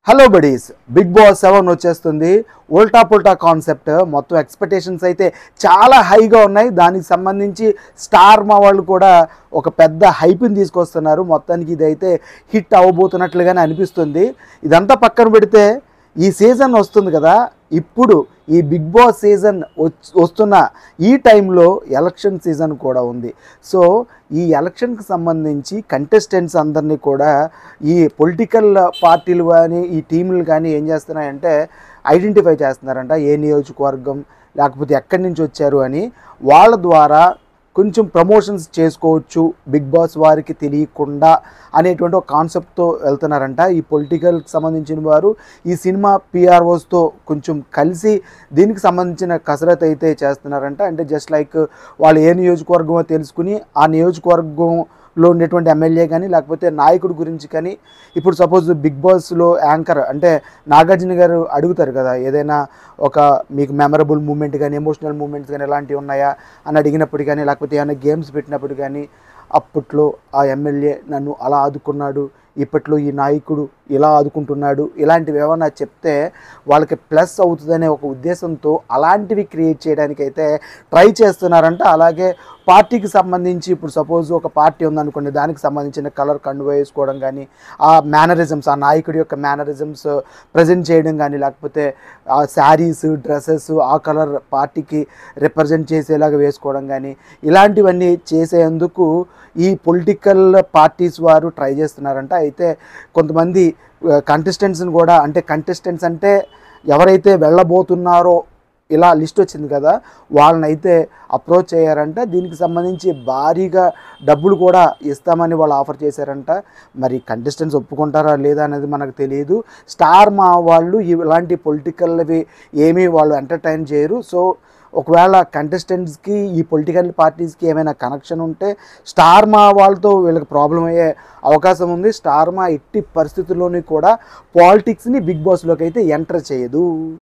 hello buddies Bigg Boss seven వచ్చేస్తుంది ఉల్టా పుల్టా concept మొత్తం ఎక్స్పెక్టేషన్స్ అయితే చాలా హైగా ఉన్నాయి దానికి సంబంధించి స్టార్ మా వాళ్ళు కూడా ఒక పెద్ద హైప్ని తీసుకొస్తున్నారు మొత్తానికి ఇదైతే హిట్ అవ్వబోతున్నట్లుగానే అనిపిస్తుంది ఇదంతా పక్కన పెడితే ఈ సీజన్ వస్తుంది కదా ఇప్పుడు ఈ బిగ్ బాస్ సీజన్ వచ్- వస్తున్న ఈ టైంలో ఎలక్షన్ సీజన్ కూడా ఉంది సో ఈ ఎలక్షన్కి సంబంధించి కంటెస్టెంట్స్ అందరినీ కూడా ఈ పొలిటికల్ పార్టీలు కానీ ఈ టీంలు కానీ ఏం చేస్తున్నాయంటే ఐడెంటిఫై చేస్తున్నారంట ఏ నియోజకవర్గం లేకపోతే ఎక్కడి నుంచి వచ్చారు అని వాళ్ళ ద్వారా కొంచెం ప్రమోషన్స్ చేసుకోవచ్చు బిగ్ బాస్ వారికి తెలియకుండా అనేటువంటి ఒక కాన్సెప్ట్తో వెళ్తున్నారంట ఈ పొలిటికల్కి సంబంధించిన వారు ఈ సినిమా పిఆర్ఓస్తో కొంచెం కలిసి దీనికి సంబంధించిన కసరత్ అయితే చేస్తున్నారంట అంటే జస్ట్ లైక్ వాళ్ళు ఏ నియోజకవర్గమో తెలుసుకుని ఆ నియోజకవర్గంలో ఉండేటువంటి ఎమ్మెల్యే కానీ లేకపోతే నాయకుడి గురించి కానీ ఇప్పుడు సపోజ్ బిగ్ బాస్లో యాంకర్ అంటే నాగార్జున గారు అడుగుతారు కదా ఏదైనా ఒక మీకు మెమరబుల్ మూమెంట్ కానీ ఎమోషనల్ మూమెంట్స్ కానీ ఎలాంటివి ఉన్నాయా అని అడిగినప్పుడు కానీ లేకపోతే ఏమైనా గేమ్స్ పెట్టినప్పుడు కానీ అప్పట్లో ఆ ఎమ్మెల్యే నన్ను అలా ఆదుకున్నాడు ఇప్పట్లో ఈ నాయకుడు ఇలా ఆదుకుంటున్నాడు ఇలాంటివి ఏమైనా చెప్తే వాళ్ళకి ప్లస్ అవుతుందనే ఒక ఉద్దేశంతో అలాంటివి క్రియేట్ చేయడానికి అయితే ట్రై చేస్తున్నారంట అలాగే పార్టీకి సంబంధించి ఇప్పుడు సపోజ్ ఒక పార్టీ ఉందనుకోండి దానికి సంబంధించిన కలర్ కండువ వేసుకోవడం కానీ ఆ మేనరిజమ్స్ ఆ నాయకుడి యొక్క మేనరిజమ్స్ ప్రజెంట్ చేయడం కానీ లేకపోతే ఆ శారీస్ డ్రెస్సెస్ ఆ కలర్ పార్టీకి రిప్రజెంట్ చేసేలాగా వేసుకోవడం కానీ ఇలాంటివన్నీ చేసేందుకు ఈ పొలిటికల్ పార్టీస్ వారు ట్రై చేస్తున్నారంట అయితే కొంతమంది కంటెస్టెంట్స్ని కూడా అంటే కంటెస్టెంట్స్ అంటే ఎవరైతే వెళ్ళబోతున్నారో ఇలా లిస్ట్ వచ్చింది కదా వాళ్ళనైతే అప్రోచ్ అయ్యారంట దీనికి సంబంధించి భారీగా డబ్బులు కూడా ఇస్తామని వాళ్ళు ఆఫర్ చేశారంట మరి కంటెస్టెంట్స్ ఒప్పుకుంటారా లేదా అనేది మనకు తెలియదు స్టార్ మా వాళ్ళు ఇలాంటి పొలిటికల్వి ఏమీ వాళ్ళు ఎంటర్టైన్ చేయరు సో ఒకవేళ కంటెస్టెంట్స్కి ఈ పొలిటికల్ పార్టీస్కి ఏమైనా కనెక్షన్ ఉంటే స్టార్ మా వాళ్ళతో వీళ్ళకి ప్రాబ్లం అయ్యే అవకాశం ఉంది స్టార్ మా ఎట్టి పరిస్థితుల్లోని కూడా పాలిటిక్స్ని బిగ్ బాస్లోకి అయితే ఎంటర్ చేయదు